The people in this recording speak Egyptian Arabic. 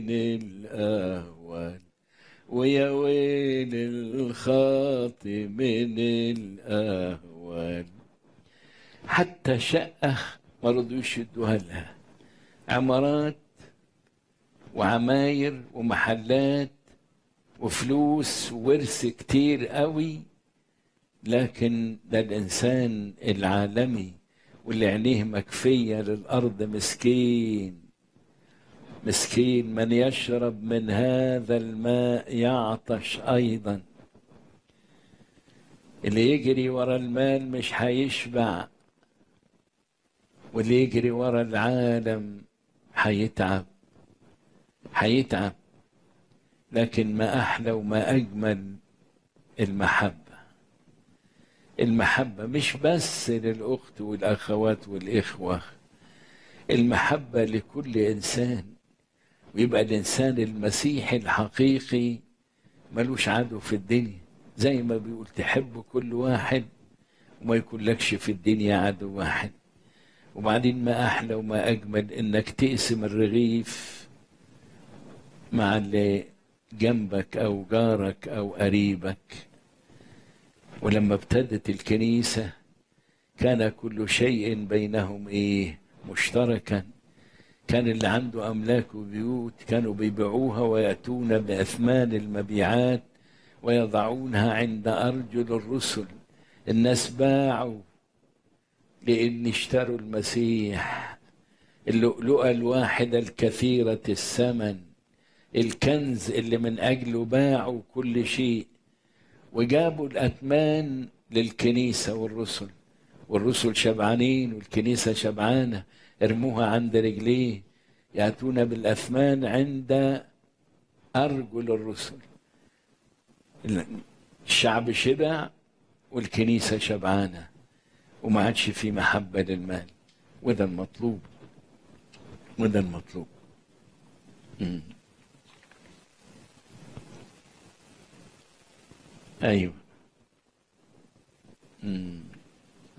الأهوال ويا ويل الخاطي من الأهوال حتى شقة ما رضوش يدوها لها عمارات وعماير ومحلات وفلوس وورث كتير قوي لكن ده الإنسان العالمي واللي عينيه مكفية للأرض مسكين مسكين من يشرب من هذا الماء يعطش أيضا اللي يجري ورا المال مش هيشبع واللي يجري ورا العالم هيتعب هيتعب لكن ما أحلى وما أجمل المحبة المحبة مش بس للأخت والأخوات والإخوة المحبة لكل إنسان ويبقى الإنسان المسيحي الحقيقي ملوش عدو في الدنيا زي ما بيقول تحب كل واحد وما يكونلكش في الدنيا عدو واحد وبعدين ما أحلى وما أجمل إنك تقسم الرغيف مع اللي جنبك أو جارك أو قريبك ولما ابتدت الكنيسة كان كل شيء بينهم إيه مشتركا كان اللي عنده أملاك وبيوت كانوا بيبيعوها ويأتون بأثمان المبيعات ويضعونها عند أرجل الرسل الناس باعوا لأن اشتروا المسيح اللؤلؤة الواحدة الكثيرة الثمن الكنز اللي من أجله باعوا كل شيء وجابوا الأثمان للكنيسة والرسل والرسل شبعانين والكنيسة شبعانة ارموها عند رجليه يأتون بالأثمان عند أرجل الرسل الشعب شبع والكنيسة شبعانة وما عادش في محبة للمال وده المطلوب وده المطلوب مم. أيوه